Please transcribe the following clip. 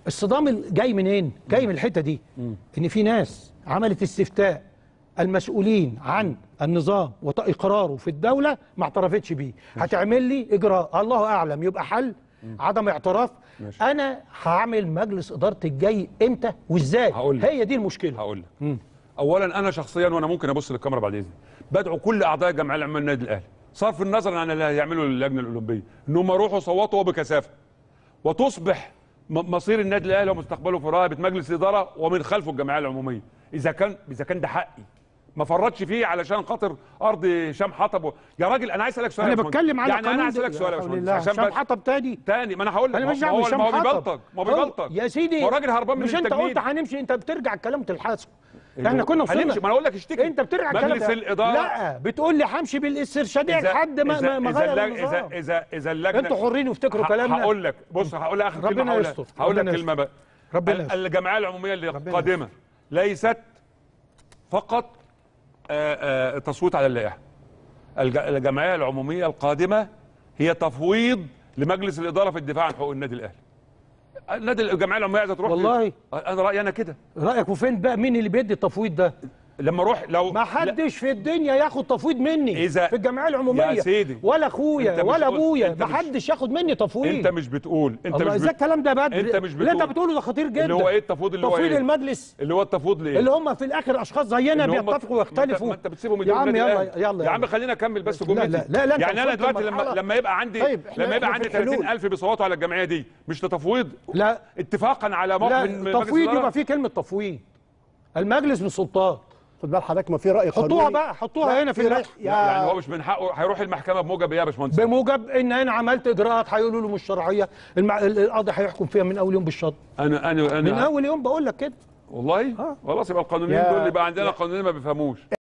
الصدام ال- جاي منين؟ جاي من الحته دي ان في ناس عملت استفتاء المسؤولين عن النظام واقراره في الدوله ما اعترفتش بيه هتعمل لي اجراء الله اعلم يبقى حل عدم اعتراف ماشي. انا هعمل مجلس اداره الجاي امتى وازاي هقول لك. هي دي المشكله هقول لك اولا انا شخصيا وانا ممكن ابص للكاميرا بعد اذنك بدعو كل اعضاء الجمعيه العامه للنادي الاهلي صرف النظر عن اللي هيعملوا اللجنه الاولمبيه انهم يروحوا يصوتوا وبكثافه وتصبح م- مصير النادي الاهلي ومستقبله في رقبه مجلس الاداره ومن خلفه الجمعيه العموميه اذا كان اذا كان ده حقي ما فرطش فيه علشان خاطر ارض هشام حطب و... يا راجل انا عايز اسالك سؤال انا يا باشمهندس. بتكلم على يعني انا قانون عايز اسالك ده- سؤال يا يا حول باشمهندس الله. عشان هشام بس حطب تاني تاني ما انا هقول لك انا مش ما دعوه هو بهشام ما هو حطب بيبلطج ما هو هو- بيبلطج يا سيدي ما هو راجل هربان من مش انت التجنيد قلت هنمشي انت بترجع الكلام تلحسه احنا كنا هنمشي وصلنا ما انا اقول لك اشتكي انت بترجع الكلام مجلس ده. الاداره لا بتقول لي همشي بالاسترشاديه لحد ما ما ما اذا غير اذا النظام اذا اذا اذا اللجنه انتوا حرين وافتكروا ه- كلامنا هقول لك بص هقول لك اخر ربنا كلمه هقولها يستر. هقول لك ربنا كلمه بقى ربنا ال- يستر. الجمعيه العموميه اللي ربنا قادمه ليست فقط آه، آه، تصويت على اللائحه الج- الجمعيه العموميه القادمه هي تفويض لمجلس الاداره في الدفاع عن حقوق النادي الاهلي النادي الجمعيه العموميه عايزه تروح والله. انا رايي انا كده رايك وفين بقى مين اللي بيدي التفويض ده لما اروح لو ما حدش في الدنيا ياخد تفويض مني إذا- في الجمعيه العموميه يا سيدي. ولا أنت اخويا مش ولا قلت- ابويا أنت ما مش- حدش ياخد مني تفويض انت مش بتقول انت الله مش ازاي بت... الكلام ده بدري أنت مش اللي انت بتقول. بتقوله ده خطير جدا اللي هو ايه التفويض اللي هو تفويض ايه المجلس اللي هو التفويض لايه اللي هم في الاخر اشخاص زينا اللي هم- بيتفقوا ما انت- ويختلفوا ما انت بتسيبهم يا يديروا عم النادي يلا الأهلي. يلا يا عم خلينا اكمل بس لا، جملتي لا، لا، لا، انت يعني انا وصلت دلوقتي لما لمرحلة- لما يبقى عندي طيب، احنا- لما يبقى احنا عندي في الحلول. 30000 بيصوتوا على الجمعيه دي مش تفويض لا اتفاقا على موقف من لا مجلس تفويض الإدارة؟ يبقى فيه كلمه تفويض المجلس من السلطات خد بال حضرتك ما في راي قانوني حطوها بقى حطوها هنا في في رأي اللائحه يا يعني هو مش من حقه هيروح المحكمه بموجب ايه يا باشمهندس بموجب ان انا عملت اجراءات هيقولوا له مش شرعيه المع... القاضي هيحكم فيها من اول يوم بالشط انا انا من انا اول يوم بقول لك كده والله آه. خلاص يبقى القانونيين يا- دول يبقى عندنا يا- قانونيين ما بيفهموش